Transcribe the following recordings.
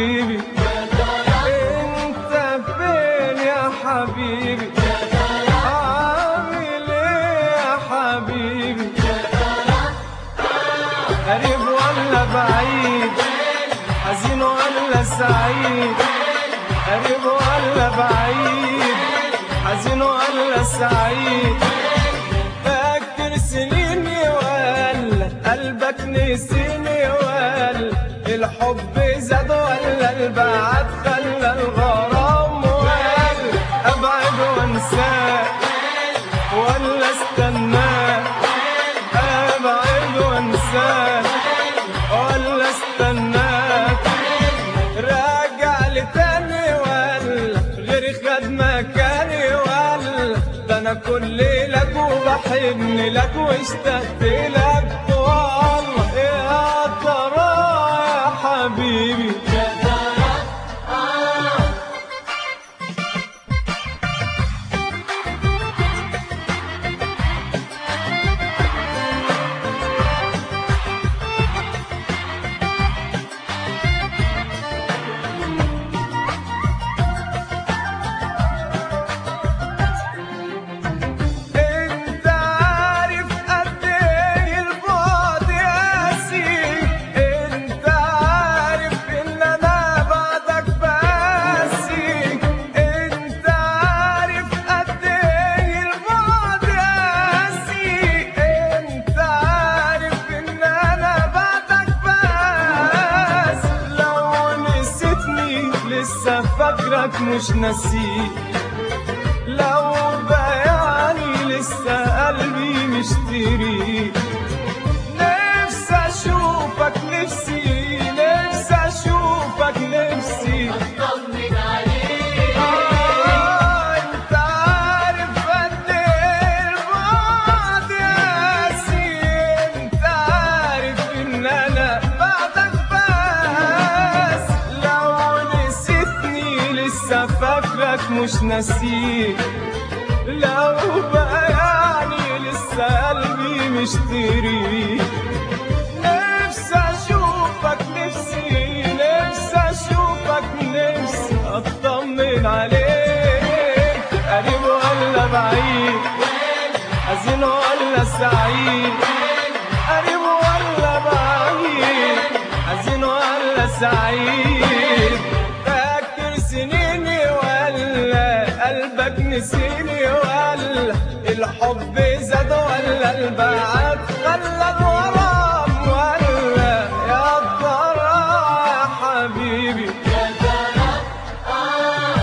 حبيبي انت فين يا حبيبي عامل ايه يا حبيبي قريب ولا بعيد حزين ولا سعيد قريب ولا بعيد حزين ولا سعيد فاكر سنيني ولا قلبك نسيني ولا الحب زاد ولا البعد خلى الغرام ولا ابعد وانساك ولا استناك ابعد وانساك ولا استناك راجع لتاني ولا غير خد مكاني ولا ده انا كل لك وبحن لك واشتقت لك والله يا ترى يا حبيبي انت عارف قد ايه البعد قاسي انت عارف ان انا بعدك باسي انت عارف قد ايه البعد قاسي انت عارف ان انا بعدك بس لو نسيتني لسه فاكرك مش ناسيك لو بياني لسه قلبي مشتري نفسي اشوفك نفسي نفسي اشوفك نفسي طمن عليك آه، انت عارف قد ايه البعد قاسي انت عارف ان انا بعدك بس لو نسيتني لسه فاكرك مش ناسيك لو بياني لسه قلبي مشتري نفسي اشوفك نفسي نفسي اشوفك نفسي اطمن عليك قريب ولا بعيد حزين ولا سعيد قريب ولا بعيد حزين ولا سعيد فاكر سنيني ولا قلبك نسيني ولا الحب زاد ولا البعد خلى الغرام ولا يا ترى يا حبيبي يا ترى آه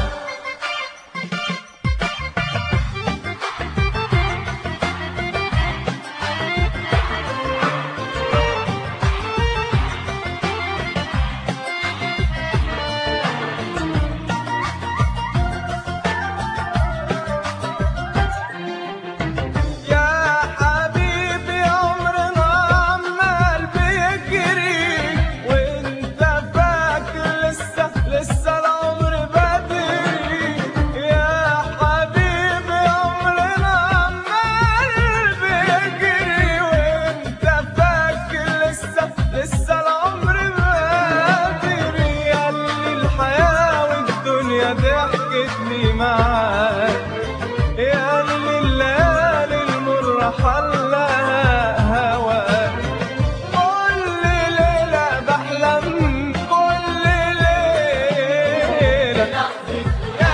يا حبيبي عمرنا عمال بيجري وانت فاكر لسه لسه العمر بدري يا حبيبي عمرنا عمال بيجري وانت فاكر لسه لسه العمر بدري يا اللي الحياة والدنيا ضحكت لي معاك يا اللي الليالي المرة حلاها هواك كل ليلة بحلم كل ليلة يا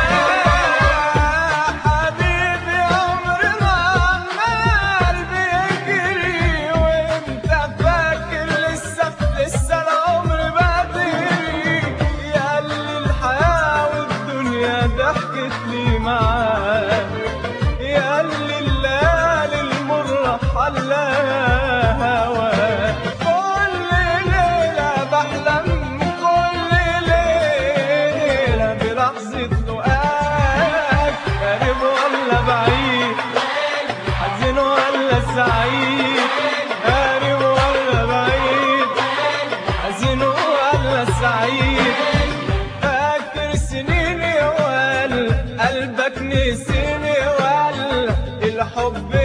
حبيبي عمرنا عمال بيجري وانت فاكر لسه لسه العمر بدري يا اللي الحياة والدنيا ضحكت لي معاك يا اللي الليالي المرة حلاها هواك كل ليلة بحلم كل ليلة بلحظة لقاك قريب ولا بعيد حزين ولا سعيد قريب ولا بعيد حزين ولا سعيد فاكر سنيني ولا قلبك نسيني ولا الحب